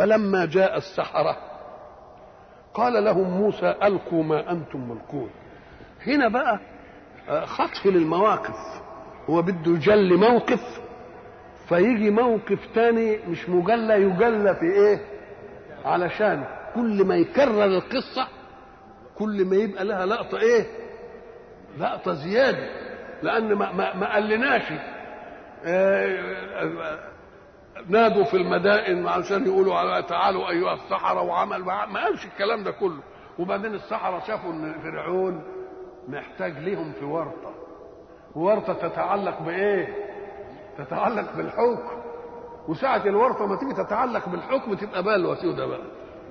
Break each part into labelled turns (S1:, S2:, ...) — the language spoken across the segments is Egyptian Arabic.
S1: فلما جاء السحرة قال لهم موسى ألقوا ما أنتم ملقون هنا بقى خطف للمواقف هو بده يجلي موقف فيجي موقف تاني مش مجلى يجلى في ايه علشان كل ما يكرر القصة كل ما يبقى لها لقطة ايه لقطة زيادة لأن ما, ما, ما قالناش نادوا في المدائن علشان يقولوا على تعالوا ايها السحرة وعمل ما قالش الكلام ده كله وبعدين السحرة شافوا ان فرعون محتاج ليهم في ورطة ورطة تتعلق بايه تتعلق بالحكم وساعة الورطة ما تيجي تتعلق بالحكم تبقى بلوى سودة بقى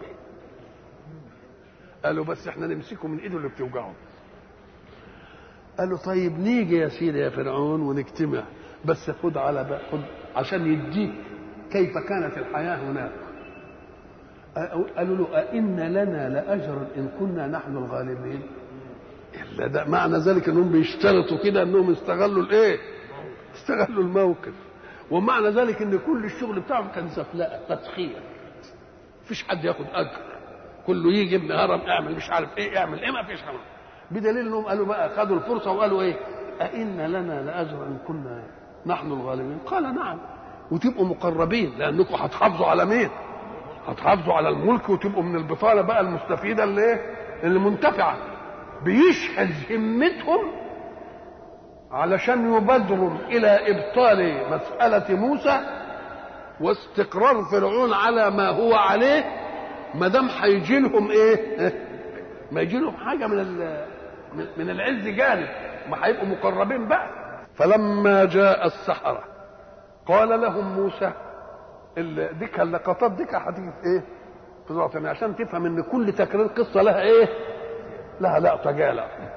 S1: قالوا بس احنا نمسكه من ايده اللي بتوجعه قالوا طيب نيجي يا سيدي يا فرعون ونجتمع بس خد على بقى خد عشان يديك كيف كانت الحياة هناك قالوا له أئن لنا لأجرا إن كنا نحن الغالبين إلا ده معنى ذلك أنهم بيشترطوا كده أنهم استغلوا الإيه استغلوا الموقف ومعنى ذلك أن كل الشغل بتاعهم كان زفلقة تسخير مفيش حد ياخد أجر كله يجي ابن هرم اعمل مش عارف ايه اعمل ايه ما فيش حاجه بدليل انهم قالوا بقى خدوا الفرصه وقالوا ايه أئن لنا لاجرا ان كنا نحن الغالبين قال نعم وتبقوا مقربين لانكم هتحافظوا على مين هتحافظوا على الملك وتبقوا من البطاله بقى المستفيده اللي ايه اللي منتفعه بيشحذ همتهم علشان يبادروا الى ابطال مساله موسى واستقرار فرعون على ما هو عليه ما دام هيجي لهم ايه ما يجي لهم حاجه من من العز جانب ما هيبقوا مقربين بقى فلما جاء السحرة قال لهم موسى ديك اللقطات ديك هتيجي في ايه؟ في ذوق عشان تفهم ان كل تكرير قصه لها ايه؟ لها لقطه جالة